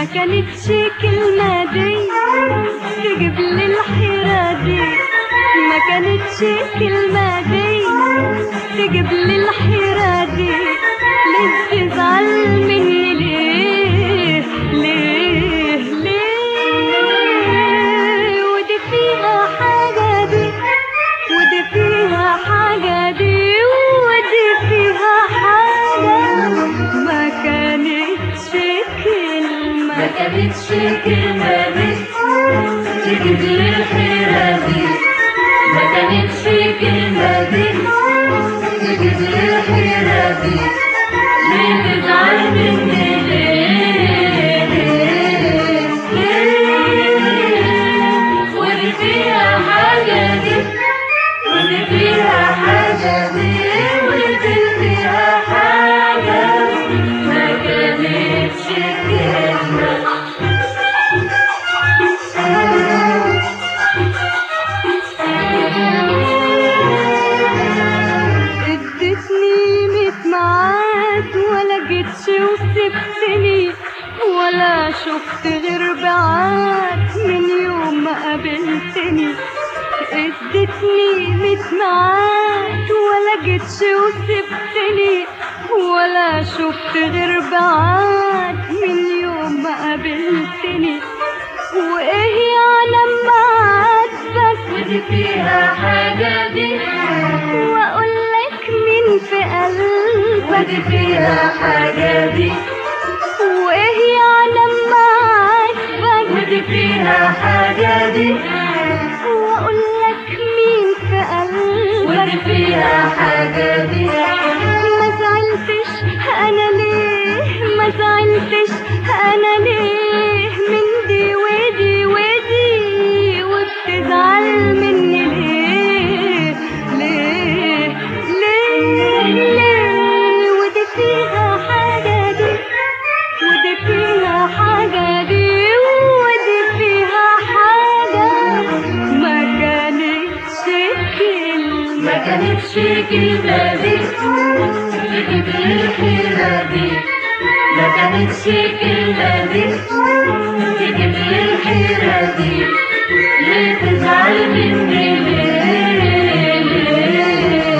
كانتش كلمة دي تجيب لي الحيرة دي ما كانتش كلمة دي تجيب لي الحيرة دي ليه تزعل مني ليه ليه ليه ودي فيها حاجة دي ودي فيها حاجة دي ودي فيها حاجة ما كانتش كلمة ما كانتش كلمة دي تجيب لي الحيرة دي ما كانتش كلمة دي تجيب لي الحيرة دي ليه تزعل مني ليه ليه ليه ودي فيها حاجة دي ودي فيها حاجة دي ودي فيها حاجة ما كانتش كلمة ادتني ميت معاد ولا جيتش وسبتني ولا شفت غير بعاد من يوم ما قابلتني ادتني ميت معاد ولا جيتش وسبتني ولا شفت غير بعاد من يوم ما قابلتني وايه يعني اما عاتبك ودي فيها حاجة دي واقول لك مين في قلبك ودي فيها حاجة دي وايه يعني اما عاتبك ودي فيها حاجة دي واقول لك مين في ودي قلبك فيها حاجة دي ما زعلتش انا ليه ما زعلتش انا ليه من دي ودي ودي وبتزعل مني ليه ليه ليه ليه ودي فيها حاجة دي ودي فيها حاجة دي ودي فيها حاجة ما كانتش كلمة ما كانتش كلمة دي تجيب لي الحيرة دي ما كانتش كلمة دي تجيب لي الحيرة دي ليه تزعل مني ليه ليه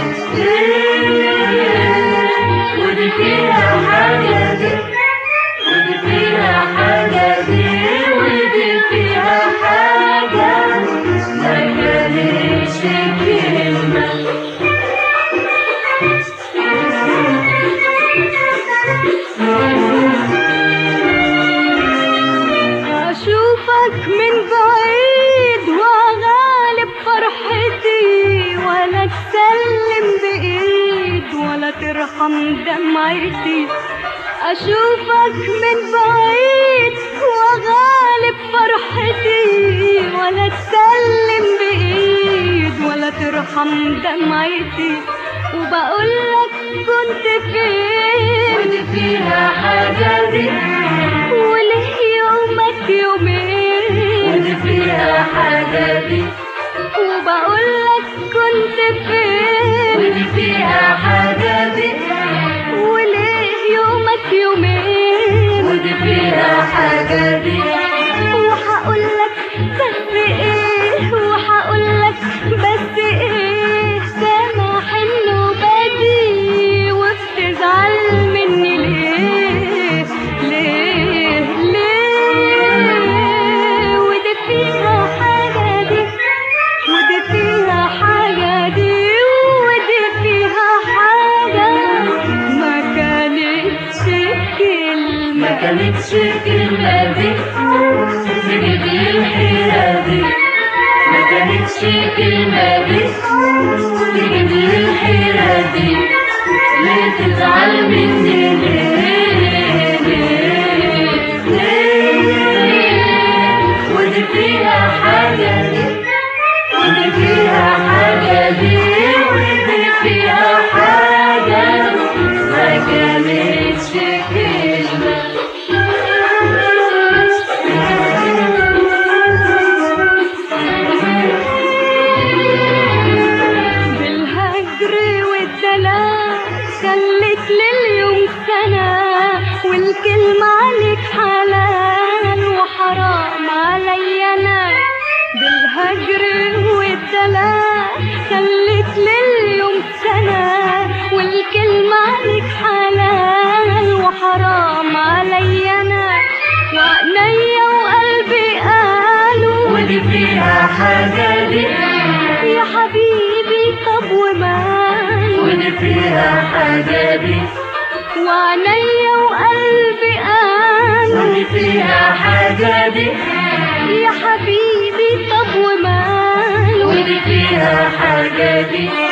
ليه ودي فيها حاجة دي ودي فيها حاجة دي ودي فيها حاجة ما كانتش كلمة أشوفك من بعيد وغالب فرحتي ولا تسلم بإيد ولا ترحم دمعتي أشوفك من بعيد وغالب فرحتي ولا تسلم بإيد ولا ترحم دمعتي وبقولك كنت فين ودي فيها حاجة دي وله يومك يومين ودي فيها حاجة دي وبقولك كنت فين ودي فيها حاجة دي وليه يومك يومين ودي فيها حاجة دي وهقولك بس ايه وهقولك بس ايه سامح انه بدي وبتزعل مني ليه ليه ليه ودي فيها حاجة دي ودي فيها حاجة دي ودي فيها حاجة ما كانتش كلمة ما كانتش كلمة دي تجيب لي الحيرة دي ما كانتش كلمة دي تجيب لي الحيرة دي ليه تزعل مني ليه ليه ليه ودي فيها حاجة دي ودي فيها حاجة دي ودي فيها حاجة ما كانتش كلمة بالهجر والدلال خلت لليوم سنة والكلمة عليك حلال بالهجر والدلال خلت لليوم سنة والكلمة عليك حلال وحرام علي أنا وعينيا وقلبي قالوا ودي فيها حاجة دي يا حبيبي طب وماله ودي فيها حاجة دي وعينيا وقلبي قالوا ودي فيها حاجة دي يا حبيبي طب وماله ودي فيها حاجة دي